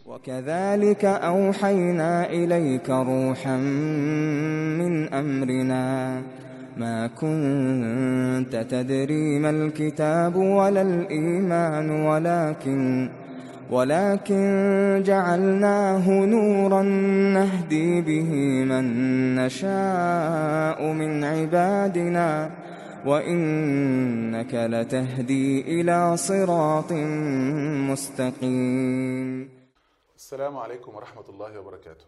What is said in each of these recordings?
وكذلك أوحينا إليك روحا من أمرنا ما كنت تدري ما الكتاب ولا الإيمان ولكن ولكن جعلناه نورا نهدي به من نشاء من عبادنا وإنك لتهدي إلى صراط مستقيم السلام عليكم ورحمة الله وبركاته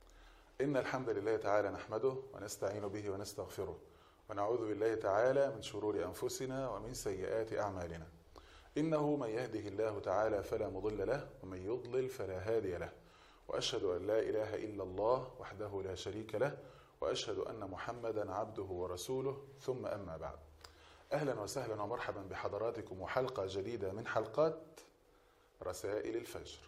إن الحمد لله تعالى نحمده ونستعين به ونستغفره ونعوذ بالله تعالى من شرور أنفسنا ومن سيئات أعمالنا إنه من يهده الله تعالى فلا مضل له ومن يضلل فلا هادي له وأشهد أن لا إله إلا الله وحده لا شريك له وأشهد أن محمدا عبده ورسوله ثم أما بعد أهلا وسهلا ومرحبا بحضراتكم وحلقة جديدة من حلقات رسائل الفجر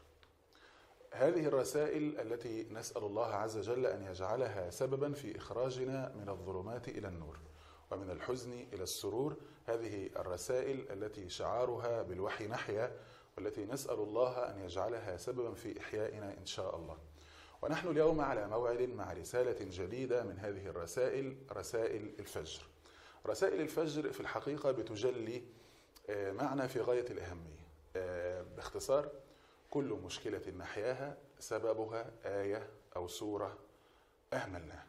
هذه الرسائل التي نسأل الله عز وجل أن يجعلها سببا في إخراجنا من الظلمات إلى النور ومن الحزن إلى السرور هذه الرسائل التي شعارها بالوحي نحيا والتي نسأل الله أن يجعلها سببا في إحيائنا إن شاء الله ونحن اليوم على موعد مع رسالة جديدة من هذه الرسائل رسائل الفجر رسائل الفجر في الحقيقة بتجلي معنى في غاية الأهمية باختصار كل مشكلة نحياها سببها آية أو سورة أهملناها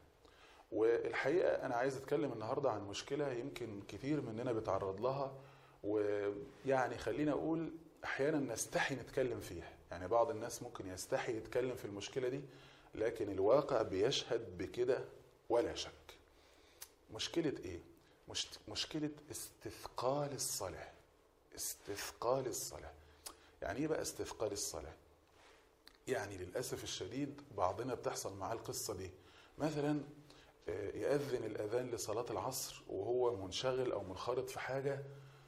والحقيقة أنا عايز أتكلم النهاردة عن مشكلة يمكن كتير مننا بيتعرض لها ويعني خلينا أقول أحيانا نستحي نتكلم فيها يعني بعض الناس ممكن يستحي يتكلم في المشكلة دي لكن الواقع بيشهد بكده ولا شك مشكلة إيه؟ مش مشكلة استثقال الصلاة استثقال الصلاة يعني ايه بقى استثقال الصلاة يعني للأسف الشديد بعضنا بتحصل معاه القصة دي مثلا يأذن الأذان لصلاة العصر وهو منشغل أو منخرط في حاجة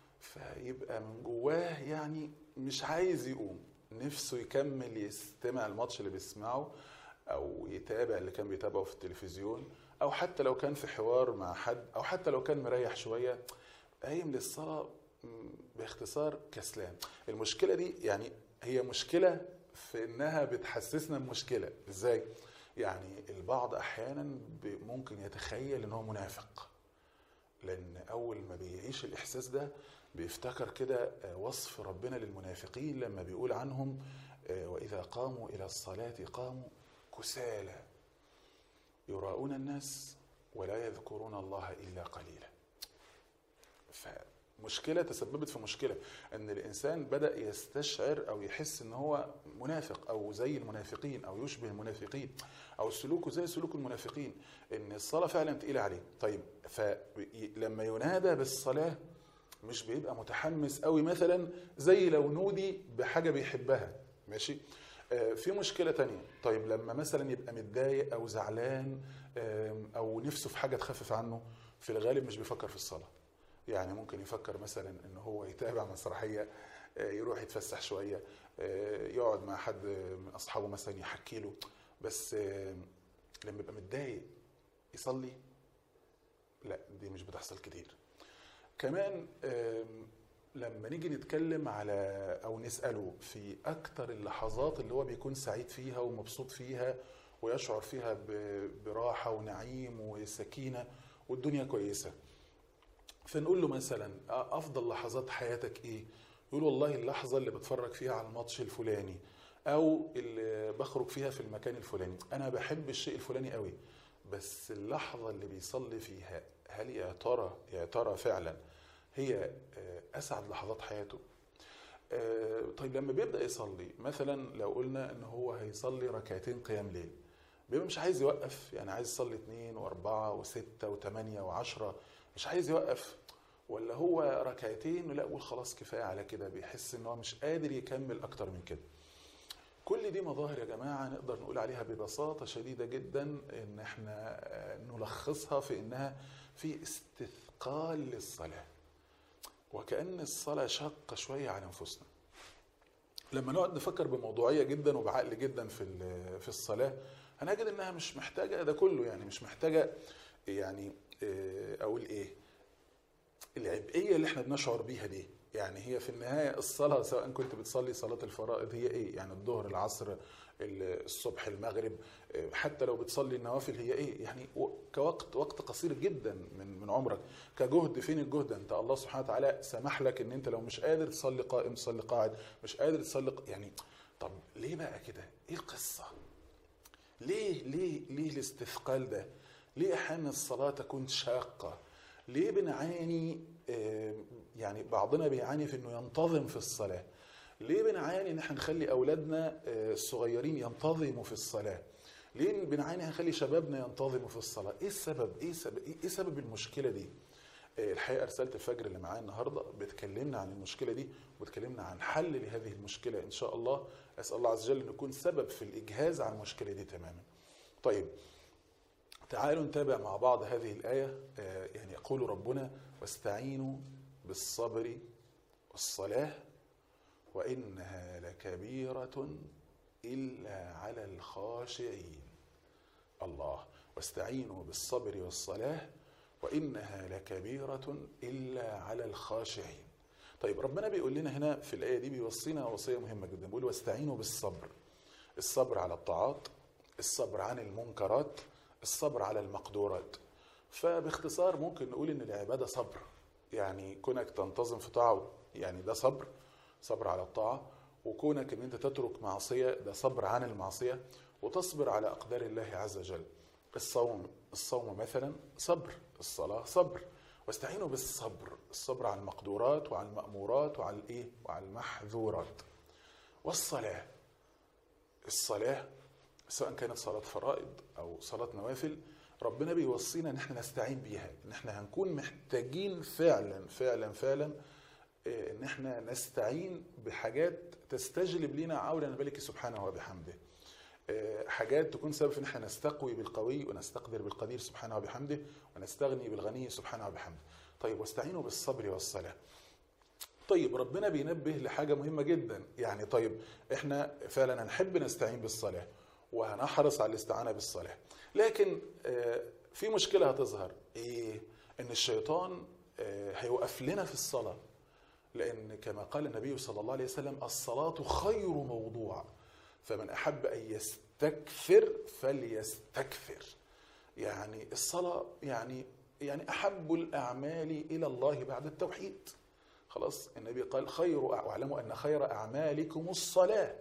فيبقى من جواه يعني مش عايز يقوم نفسه يكمل يستمع الماتش اللي بيسمعه أو يتابع اللي كان بيتابعه في التلفزيون أو حتى لو كان في حوار مع حد أو حتى لو كان مريح شوية قايم للصلاة باختصار كسلان المشكلة دي يعني هي مشكلة في انها بتحسسنا بمشكلة ازاي يعني البعض احيانا ممكن يتخيل ان هو منافق لان اول ما بيعيش الاحساس ده بيفتكر كده وصف ربنا للمنافقين لما بيقول عنهم واذا قاموا الى الصلاة قاموا كسالى يراؤون الناس ولا يذكرون الله الا قليلا ف مشكلة تسببت في مشكلة ان الانسان بدأ يستشعر او يحس ان هو منافق او زي المنافقين او يشبه المنافقين او سلوكه زي سلوك المنافقين ان الصلاة فعلا تقيلة عليه طيب فلما ينادى بالصلاة مش بيبقى متحمس قوي مثلا زي لو نودي بحاجة بيحبها ماشي في مشكلة تانية طيب لما مثلا يبقى متضايق او زعلان او نفسه في حاجة تخفف عنه في الغالب مش بيفكر في الصلاة يعني ممكن يفكر مثلا ان هو يتابع مسرحيه يروح يتفسح شويه يقعد مع حد من اصحابه مثلا يحكي له بس لما يبقى متضايق يصلي لا دي مش بتحصل كتير كمان لما نيجي نتكلم على او نساله في اكتر اللحظات اللي هو بيكون سعيد فيها ومبسوط فيها ويشعر فيها براحه ونعيم وسكينه والدنيا كويسه فنقول له مثلا افضل لحظات حياتك ايه يقول والله اللحظه اللي بتفرج فيها على الماتش الفلاني او اللي بخرج فيها في المكان الفلاني انا بحب الشيء الفلاني قوي بس اللحظه اللي بيصلي فيها هل يا ترى يا ترى فعلا هي اسعد لحظات حياته طيب لما بيبدا يصلي مثلا لو قلنا ان هو هيصلي ركعتين قيام ليل بيبقى مش عايز يوقف يعني عايز يصلي اثنين واربعه وسته وثمانيه وعشره مش عايز يوقف ولا هو ركعتين لا يقول خلاص كفايه على كده بيحس ان هو مش قادر يكمل اكتر من كده كل دي مظاهر يا جماعه نقدر نقول عليها ببساطه شديده جدا ان احنا نلخصها في انها في استثقال للصلاه وكان الصلاه شاقه شويه على انفسنا لما نقعد نفكر بموضوعيه جدا وبعقل جدا في في الصلاه هنجد انها مش محتاجه ده كله يعني مش محتاجه يعني اقول ايه العبئيه اللي احنا بنشعر بيها دي يعني هي في النهايه الصلاه سواء كنت بتصلي صلاه الفرائض هي ايه يعني الظهر العصر الصبح المغرب حتى لو بتصلي النوافل هي ايه يعني كوقت وقت قصير جدا من من عمرك كجهد فين الجهد انت الله سبحانه وتعالى سمح لك ان انت لو مش قادر تصلي قائم تصلي قاعد مش قادر تصلي ق- يعني طب ليه بقى كده ايه القصه ليه ليه ليه الاستثقال ده ليه احيانا الصلاه تكون شاقه ليه بنعاني آه، يعني بعضنا بيعاني في انه ينتظم في الصلاه ليه بنعاني ان احنا نخلي اولادنا آه، الصغيرين ينتظموا في الصلاه ليه بنعاني نخلي شبابنا ينتظموا في الصلاه ايه السبب ايه سبب ايه سبب المشكله دي آه، الحقيقه رساله الفجر اللي معايا النهارده بتكلمنا عن المشكله دي وبتكلمنا عن حل لهذه المشكله ان شاء الله اسال الله عز وجل ان يكون سبب في الاجهاز عن المشكله دي تماما طيب تعالوا نتابع مع بعض هذه الآية آه، يعني يقول ربنا واستعينوا بالصبر والصلاة وإنها لكبيرة إلا على الخاشعين الله واستعينوا بالصبر والصلاة وإنها لكبيرة إلا على الخاشعين طيب ربنا بيقول لنا هنا في الآية دي بيوصينا وصية مهمة جدا بيقول واستعينوا بالصبر الصبر على الطاعات الصبر عن المنكرات الصبر على المقدورات فباختصار ممكن نقول ان العباده صبر يعني كونك تنتظم في طاعه يعني ده صبر صبر على الطاعه وكونك ان انت تترك معصيه ده صبر عن المعصيه وتصبر على اقدار الله عز وجل الصوم الصوم مثلا صبر الصلاه صبر واستعينوا بالصبر الصبر على المقدورات وعلى المامورات وعلى الايه وعلى المحظورات والصلاه الصلاه سواء كانت صلاة فرائض أو صلاة نوافل ربنا بيوصينا إن احنا نستعين بيها إن احنا هنكون محتاجين فعلا فعلا فعلا آه، إن احنا نستعين بحاجات تستجلب لنا عونا الملك سبحانه وبحمده آه، حاجات تكون سبب في ان احنا نستقوي بالقوي ونستقدر بالقدير سبحانه وبحمده ونستغني بالغني سبحانه وبحمده طيب واستعينوا بالصبر والصلاه طيب ربنا بينبه لحاجة مهمة جدا يعني طيب احنا فعلا هنحب نستعين بالصلاة وهنحرص على الاستعانة بالصلاة لكن آه، في مشكلة هتظهر ايه ان الشيطان آه، هيوقف لنا في الصلاة لأن كما قال النبي صلى الله عليه وسلم الصلاة خير موضوع فمن أحب أن يستكثر فليستكثر يعني الصلاة يعني يعني أحب الأعمال إلى الله بعد التوحيد خلاص النبي قال خير واعلموا أن خير أعمالكم الصلاة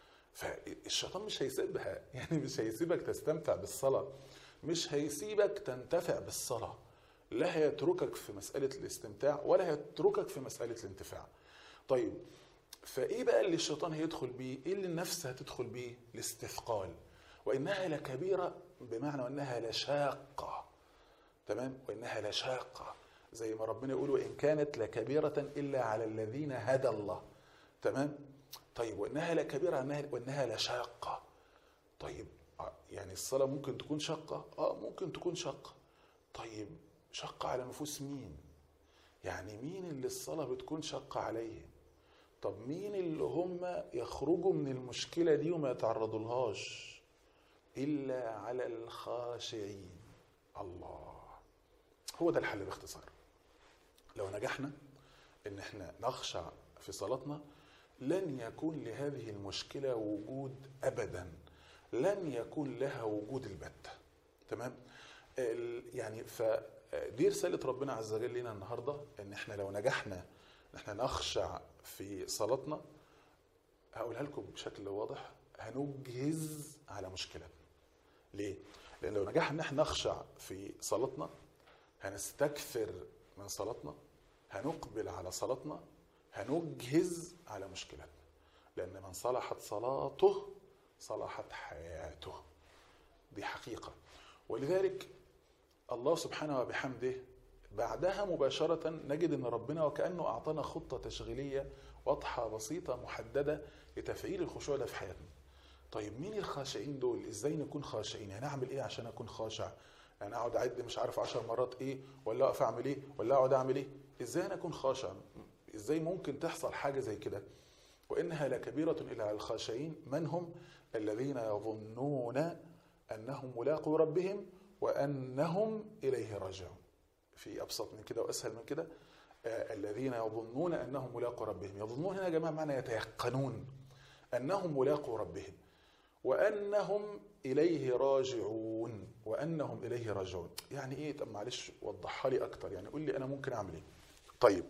فالشيطان مش هيسيبها يعني مش هيسيبك تستمتع بالصلاة مش هيسيبك تنتفع بالصلاة لا هيتركك في مسألة الاستمتاع ولا هيتركك في مسألة الانتفاع طيب فايه بقى اللي الشيطان هيدخل بيه ايه اللي النفس هتدخل بيه الاستثقال وانها لكبيره بمعنى انها لشاقه تمام وانها لشاقه زي ما ربنا يقول وان كانت لكبيره الا على الذين هدى الله تمام طيب وانها لكبيره انها وانها لشاقه طيب آه، يعني الصلاه ممكن تكون شاقه اه ممكن تكون شاقه طيب شاقه على نفوس مين يعني مين اللي الصلاه بتكون شاقه عليهم طب مين اللي هم يخرجوا من المشكلة دي وما يتعرضوا لهاش إلا على الخاشعين الله هو ده الحل باختصار لو نجحنا ان احنا نخشع في صلاتنا لن يكون لهذه المشكلة وجود أبدا لن يكون لها وجود البتة تمام ال- يعني فدي رسالة ربنا عز وجل لنا النهاردة ان احنا لو نجحنا ان احنا نخشع في صلاتنا هقولها لكم بشكل واضح هنجهز على مشكلتنا ليه؟ لأن لو نجحنا ان احنا نخشع في صلاتنا هنستكثر من صلاتنا هنقبل على صلاتنا هنجهز على مشكلتنا لأن من صلحت صلاته صلحت حياته دي حقيقة ولذلك الله سبحانه وبحمده بعدها مباشرة نجد أن ربنا وكأنه أعطانا خطة تشغيلية واضحة بسيطة محددة لتفعيل الخشوع ده في حياتنا طيب مين الخاشعين دول ازاي نكون خاشعين يعني اعمل ايه عشان اكون خاشع يعني اقعد اعد مش عارف عشر مرات ايه ولا اقف اعمل ايه ولا اقعد اعمل ايه ازاي انا اكون خاشع ازاي ممكن تحصل حاجه زي كده وانها لكبيره الى على الخاشعين من هم الذين يظنون انهم ملاقوا ربهم وانهم اليه راجعون في ابسط من كده واسهل من كده آه، الذين يظنون انهم ملاقوا ربهم يظنون هنا يا جماعه معنى يتيقنون انهم ملاقوا ربهم وانهم اليه راجعون وانهم اليه راجعون يعني ايه طب معلش وضحها لي اكتر يعني قول لي انا ممكن اعمل ايه طيب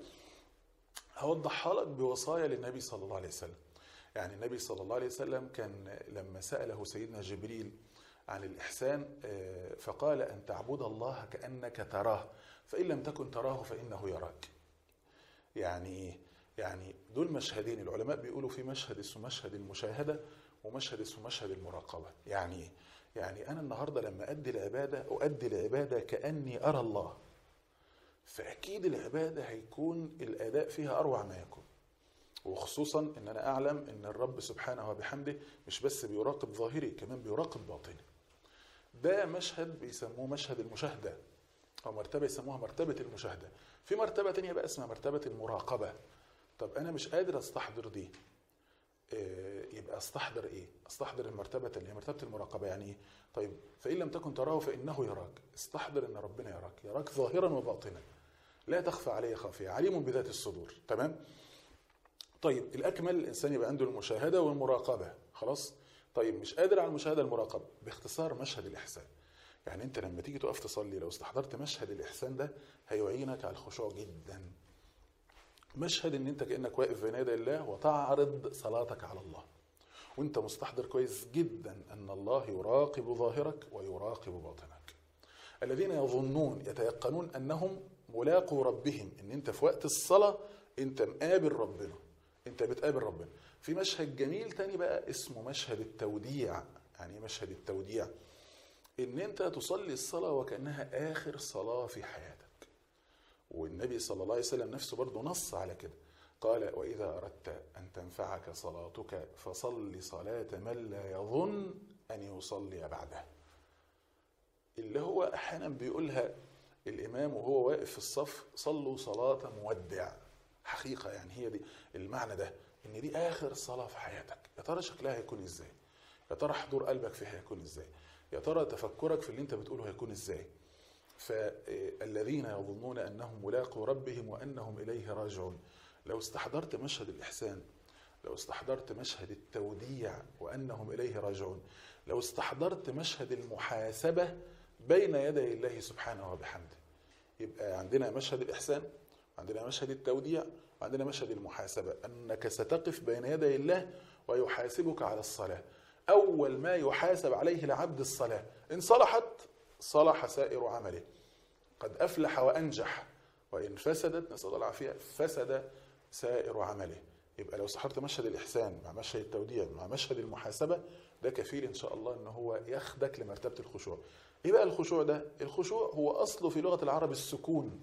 هوضحها لك بوصايا للنبي صلى الله عليه وسلم يعني النبي صلى الله عليه وسلم كان لما سأله سيدنا جبريل عن الإحسان آه، فقال أن تعبد الله كأنك تراه فإن لم تكن تراه فإنه يراك يعني إيه؟ يعني دول مشهدين العلماء بيقولوا في مشهد اسمه مشهد المشاهدة ومشهد اسمه مشهد المراقبة يعني إيه؟ يعني أنا النهاردة لما أدي العبادة أؤدي العبادة كأني أرى الله فأكيد العبادة هيكون الأداء فيها أروع ما يكون وخصوصا ان انا اعلم ان الرب سبحانه وبحمده مش بس بيراقب ظاهري كمان بيراقب باطني ده مشهد بيسموه مشهد المشاهده او مرتبه يسموها مرتبه المشاهده في مرتبه تانية بقى اسمها مرتبه المراقبه طب انا مش قادر استحضر دي آه، يبقى استحضر ايه استحضر المرتبه اللي هي مرتبه المراقبه يعني ايه طيب فان لم تكن تراه فانه يراك استحضر ان ربنا يراك يراك ظاهرا وباطنا لا تخفى عليه خافيه عليم بذات الصدور تمام طيب الاكمل الانسان يبقى عنده المشاهده والمراقبه خلاص طيب مش قادر على المشاهده المراقبه باختصار مشهد الاحسان يعني انت لما تيجي تقف تصلي لو استحضرت مشهد الاحسان ده هيعينك على الخشوع جدا مشهد ان انت كانك واقف بين يدي الله وتعرض صلاتك على الله وانت مستحضر كويس جدا ان الله يراقب ظاهرك ويراقب باطنك الذين يظنون يتيقنون انهم ملاقوا ربهم ان انت في وقت الصلاه انت مقابل ربنا انت بتقابل ربنا في مشهد جميل تاني بقى اسمه مشهد التوديع يعني ايه مشهد التوديع ان انت تصلي الصلاه وكانها اخر صلاه في حياتك والنبي صلى الله عليه وسلم نفسه برضه نص على كده قال واذا اردت ان تنفعك صلاتك فصل صلاه من لا يظن ان يصلي بعدها اللي هو احيانا بيقولها الامام وهو واقف في الصف صلوا صلاه مودع حقيقه يعني هي دي المعنى ده ان دي اخر صلاه في حياتك يا ترى شكلها هيكون ازاي يا ترى حضور قلبك فيها هيكون ازاي يا ترى تفكرك في اللي انت بتقوله هيكون ازاي فالذين يظنون انهم ملاقوا ربهم وانهم اليه راجعون لو استحضرت مشهد الاحسان لو استحضرت مشهد التوديع وانهم اليه راجعون لو استحضرت مشهد المحاسبه بين يدي الله سبحانه وبحمده يبقى عندنا مشهد الاحسان عندنا مشهد التوديع وعندنا مشهد المحاسبة أنك ستقف بين يدي الله ويحاسبك على الصلاة أول ما يحاسب عليه العبد الصلاة إن صلحت صلح سائر عمله قد أفلح وأنجح وإن فسدت نسأل الله العافية فسد سائر عمله يبقى لو سحرت مشهد الإحسان مع مشهد التوديع مع مشهد المحاسبة ده كفيل إن شاء الله إن هو ياخدك لمرتبة الخشوع إيه بقى الخشوع ده؟ الخشوع هو أصله في لغة العرب السكون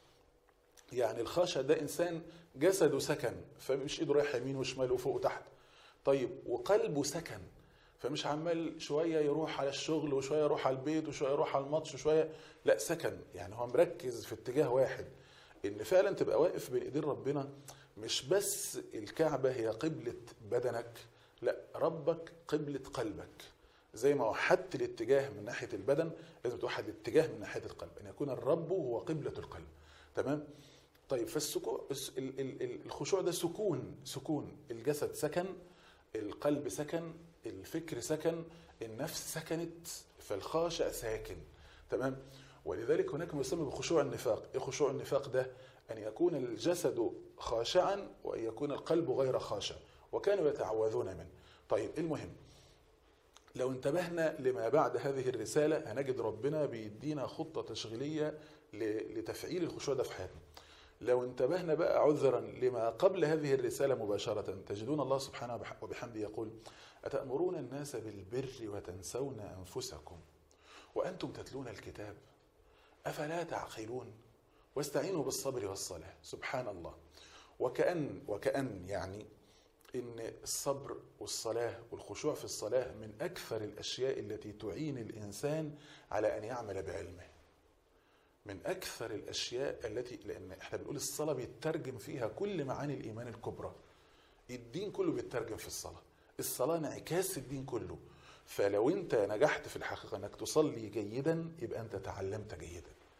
يعني الخشع ده انسان جسده سكن فمش ايده رايح يمين وشمال وفوق وتحت طيب وقلبه سكن فمش عمال شويه يروح على الشغل وشويه يروح على البيت وشويه يروح على الماتش وشويه لا سكن يعني هو مركز في اتجاه واحد ان فعلا تبقى واقف بين ايدين ربنا مش بس الكعبه هي قبله بدنك لا ربك قبله قلبك زي ما وحدت الاتجاه من ناحيه البدن لازم توحد الاتجاه من ناحيه القلب ان يكون الرب هو قبله القلب تمام طيب فالسكون الخشوع ده سكون سكون الجسد سكن القلب سكن الفكر سكن النفس سكنت فالخاشع ساكن تمام ولذلك هناك ما يسمى بخشوع النفاق ايه خشوع النفاق ده ان يكون الجسد خاشعا وان يكون القلب غير خاشع وكانوا يتعوذون منه طيب المهم لو انتبهنا لما بعد هذه الرسالة هنجد ربنا بيدينا خطة تشغيلية لتفعيل الخشوع ده في حياتنا لو انتبهنا بقى عذرا لما قبل هذه الرسالة مباشرة تجدون الله سبحانه وبحمده يقول أتأمرون الناس بالبر وتنسون أنفسكم وأنتم تتلون الكتاب أفلا تعقلون واستعينوا بالصبر والصلاة سبحان الله وكأن وكأن يعني إن الصبر والصلاة والخشوع في الصلاة من أكثر الأشياء التي تعين الإنسان على أن يعمل بعلمه من اكثر الاشياء التي لان احنا بنقول الصلاه بيترجم فيها كل معاني الايمان الكبرى الدين كله بيترجم في الصلاه الصلاه انعكاس الدين كله فلو انت نجحت في الحقيقه انك تصلي جيدا يبقى انت تعلمت جيدا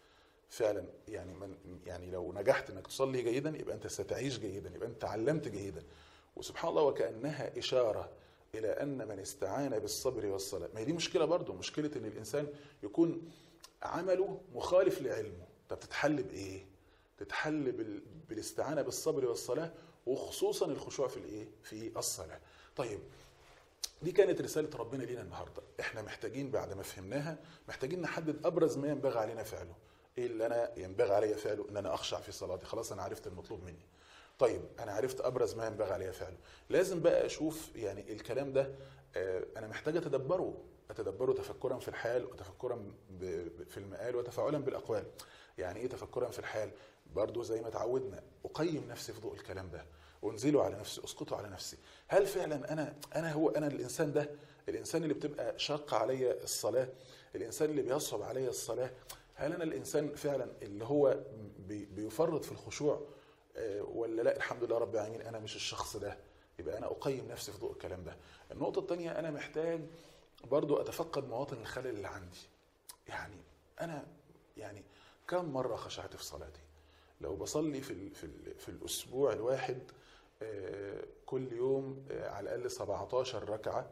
فعلا يعني من يعني لو نجحت انك تصلي جيدا يبقى انت ستعيش جيدا يبقى انت تعلمت جيدا وسبحان الله وكانها اشاره الى ان من استعان بالصبر والصلاه ما هي دي مشكله برضو مشكله ان الانسان يكون عمله مخالف لعلمه طب تتحل بايه تتحل بال... بالاستعانه بالصبر والصلاه وخصوصا الخشوع في الايه في الصلاه طيب دي كانت رسالة ربنا لينا النهاردة احنا محتاجين بعد ما فهمناها محتاجين نحدد ابرز ما ينبغي علينا فعله ايه اللي انا ينبغي علي فعله ان انا اخشع في صلاتي خلاص انا عرفت المطلوب مني طيب انا عرفت ابرز ما ينبغي علي فعله لازم بقى اشوف يعني الكلام ده آه، انا محتاج اتدبره اتدبره تفكرا في الحال وتفكرا ب- ب- في المآل وتفاعلا بالاقوال يعني ايه تفكرا في الحال برضو زي ما تعودنا اقيم نفسي في ضوء الكلام ده وانزله على نفسي اسقطه على نفسي هل فعلا انا انا هو انا الانسان ده الانسان اللي بتبقى شاقه عليا الصلاه الانسان اللي بيصعب عليا الصلاه هل انا الانسان فعلا اللي هو بي- بيفرط في الخشوع آه، ولا لا الحمد لله رب العالمين انا مش الشخص ده يبقى انا اقيم نفسي في ضوء الكلام ده النقطه الثانيه انا محتاج برضو اتفقد مواطن الخلل اللي عندي يعني انا يعني كم مره خشعت في صلاتي لو بصلي في ال- في ال- في الاسبوع الواحد آه، كل يوم آه، على الاقل 17 ركعه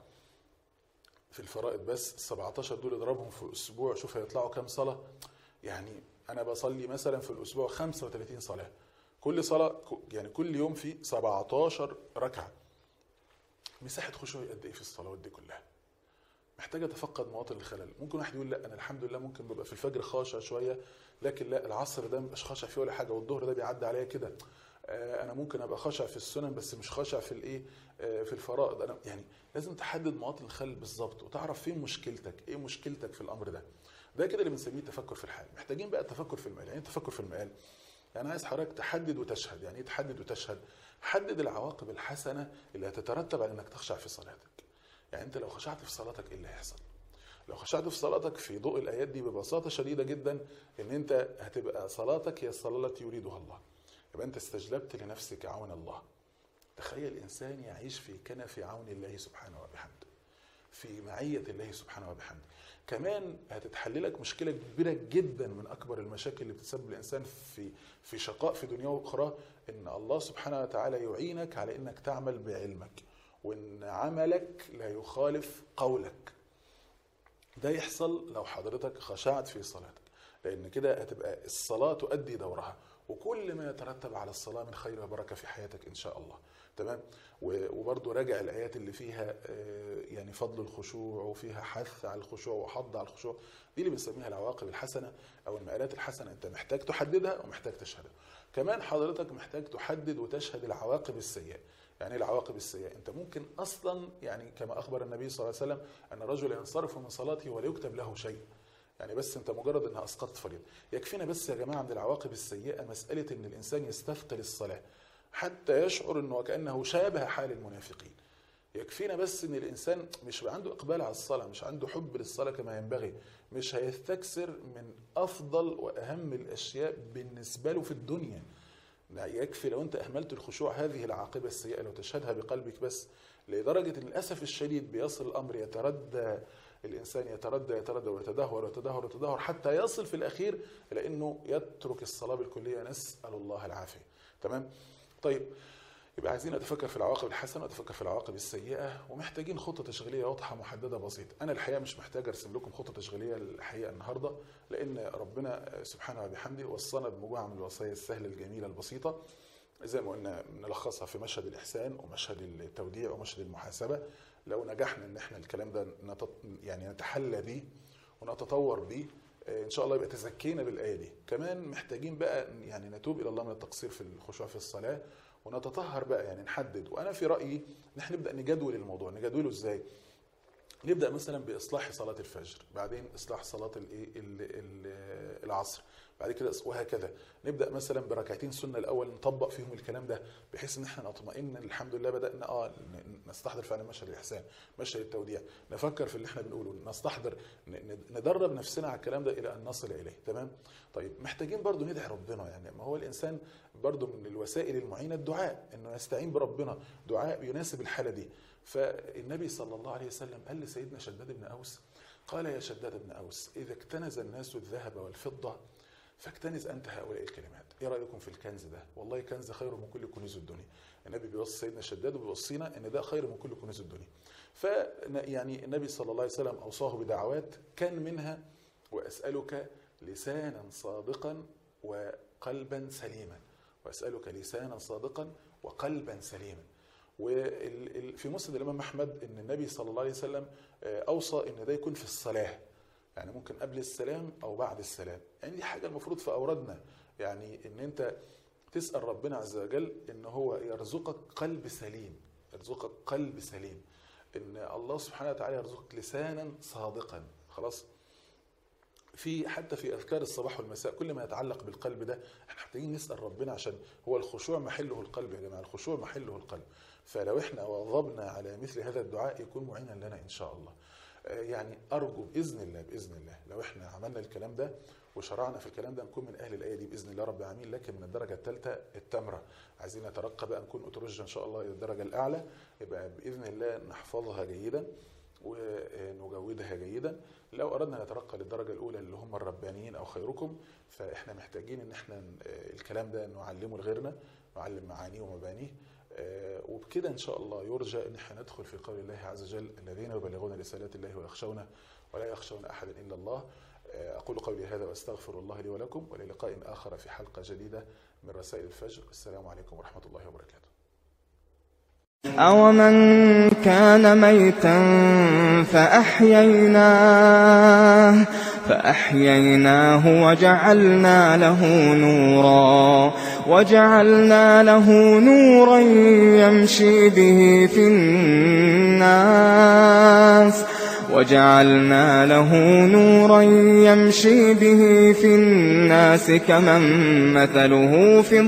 في الفرائض بس ال 17 دول اضربهم في اسبوع شوف هيطلعوا كام صلاه يعني انا بصلي مثلا في الاسبوع 35 صلاه كل صلاه يعني كل يوم في 17 ركعه مساحه خشوعي قد ايه في الصلوات دي كلها محتاج اتفقد مواطن الخلل ممكن واحد يقول لا انا الحمد لله ممكن ببقى في الفجر خاشع شويه لكن لا العصر ده مبقاش خاشع فيه ولا حاجه والظهر ده بيعدي عليا كده آه، انا ممكن ابقى خاشع في السنن بس مش خاشع في الايه آه، في الفرائض انا يعني لازم تحدد مواطن الخلل بالظبط وتعرف فين مشكلتك ايه مشكلتك في الامر ده ده كده اللي بنسميه التفكر في الحال محتاجين بقى التفكر في المقال يعني إيه التفكر في المقال يعني عايز حضرتك تحدد وتشهد يعني ايه تحدد وتشهد حدد العواقب الحسنه اللي هتترتب على انك تخشع في صلاتك يعني انت لو خشعت في صلاتك ايه اللي هيحصل لو خشعت في صلاتك في ضوء الايات دي ببساطه شديده جدا ان انت هتبقى صلاتك هي الصلاه التي يريدها الله يبقى انت استجلبت لنفسك عون الله تخيل انسان يعيش في كنف عون الله سبحانه وبحمده في معيه الله سبحانه وبحمده كمان هتتحل لك مشكله كبيره جدا من اكبر المشاكل اللي بتسبب الانسان في في شقاء في دنياه واخراه ان الله سبحانه وتعالى يعينك على انك تعمل بعلمك وان عملك لا يخالف قولك ده يحصل لو حضرتك خشعت في صلاتك لان كده هتبقى الصلاه تؤدي دورها وكل ما يترتب على الصلاه من خير وبركه في حياتك ان شاء الله تمام و- وبرضه راجع الايات اللي فيها آه، يعني فضل الخشوع وفيها حث على الخشوع وحض على الخشوع دي اللي بنسميها العواقب الحسنه او المآلات الحسنه انت محتاج تحددها ومحتاج تشهدها كمان حضرتك محتاج تحدد وتشهد العواقب السيئه يعني ايه العواقب السيئه انت ممكن اصلا يعني كما اخبر النبي صلى الله عليه وسلم ان الرجل ينصرف من صلاته ولا يكتب له شيء يعني بس انت مجرد انها اسقطت فريضه يكفينا بس يا جماعه من العواقب السيئه مساله ان الانسان يستثقل الصلاه حتى يشعر انه وكانه شابه حال المنافقين يكفينا بس ان الانسان مش بقى عنده اقبال على الصلاه مش عنده حب للصلاه كما ينبغي مش هيستكثر من افضل واهم الاشياء بالنسبه له في الدنيا لا يكفي لو انت اهملت الخشوع هذه العاقبه السيئه لو تشهدها بقلبك بس لدرجه ان للاسف الشديد بيصل الامر يتردى الانسان يتردى يتردى ويتدهور ويتدهور ويتدهور حتى يصل في الاخير الى انه يترك الصلاه بالكليه نسال الله العافيه تمام طيب يبقى عايزين نتفكر في العواقب الحسنه ونتفكر في العواقب السيئه ومحتاجين خطه تشغيليه واضحه محدده بسيطه انا الحقيقه مش محتاج ارسم لكم خطه تشغيليه الحقيقه النهارده لان ربنا سبحانه وبحمده وصانا بمجموعه من الوصايا السهله الجميله البسيطه زي ما قلنا نلخصها في مشهد الاحسان ومشهد التوديع ومشهد المحاسبه لو نجحنا ان احنا الكلام ده نتط... يعني نتحلى بيه ونتطور بيه ان شاء الله يبقى تزكينا بالايه دي كمان محتاجين بقى يعني نتوب الى الله من التقصير في الخشوع في الصلاه ونتطهر بقى يعني نحدد وانا في رايي ان احنا نبدا نجدول الموضوع نجدوله ازاي نبدا مثلا باصلاح صلاه الفجر بعدين اصلاح صلاه الايه العصر بعد كده وهكذا نبدا مثلا بركعتين سنه الاول نطبق فيهم الكلام ده بحيث ان احنا نطمئن الحمد لله بدانا اه نستحضر فعلا مشهد الاحسان مشهد التوديع نفكر في اللي احنا بنقوله نستحضر ندرب نفسنا على الكلام ده الى ان نصل اليه تمام طيب محتاجين برضو ندعي ربنا يعني ما هو الانسان برضو من الوسائل المعينه الدعاء انه يستعين بربنا دعاء يناسب الحاله دي فالنبي صلى الله عليه وسلم قال لسيدنا شداد بن اوس قال يا شداد بن اوس اذا اكتنز الناس الذهب والفضه فاكتنز انت هؤلاء الكلمات ايه رايكم في الكنز ده والله كنز خير من كل كنوز الدنيا النبي بيوصي سيدنا شداد وبيوصينا ان ده خير من كل كنوز الدنيا ف يعني النبي صلى الله عليه وسلم اوصاه بدعوات كان منها واسالك لسانا صادقا وقلبا سليما واسالك لسانا صادقا وقلبا سليما وفي مسند الامام احمد ان النبي صلى الله عليه وسلم اوصى ان ده يكون في الصلاه يعني ممكن قبل السلام او بعد السلام يعني دي حاجه المفروض في اورادنا يعني ان انت تسال ربنا عز وجل ان هو يرزقك قلب سليم يرزقك قلب سليم ان الله سبحانه وتعالى يرزقك لسانا صادقا خلاص في حتى في اذكار الصباح والمساء كل ما يتعلق بالقلب ده احنا محتاجين نسال ربنا عشان هو الخشوع محله القلب يا جماعه الخشوع محله القلب فلو احنا واظبنا على مثل هذا الدعاء يكون معينا لنا ان شاء الله يعني ارجو باذن الله باذن الله لو احنا عملنا الكلام ده وشرعنا في الكلام ده نكون من اهل الايه دي باذن الله رب العالمين لكن من الدرجه الثالثه التامره عايزين نترقى بقى نكون اترج ان شاء الله الى الدرجه الاعلى يبقى باذن الله نحفظها جيدا ونجودها جيدا لو اردنا نترقى للدرجه الاولى اللي هم الربانيين او خيركم فاحنا محتاجين ان احنا الكلام ده نعلمه لغيرنا نعلم معانيه ومبانيه وبكده ان شاء الله يرجى ان احنا ندخل في قول الله عز وجل الذين يبلغون رسالات الله ويخشونه ولا يخشون احدا الا الله اقول قولي هذا واستغفر الله لي ولكم وللقاء اخر في حلقه جديده من رسائل الفجر السلام عليكم ورحمه الله وبركاته أومن كان ميتا فأحييناه فأحييناه وجعلنا له نورا وجعلنا له نورا يمشي به في الناس وجعلنا له نورا يمشي به في الناس كمن مثله في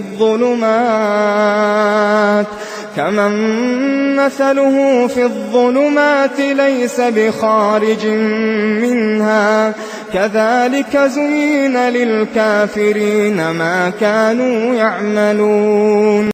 الظلمات كمن مثله في الظلمات ليس بخارج منها كذلك زين للكافرين ما كانوا يعملون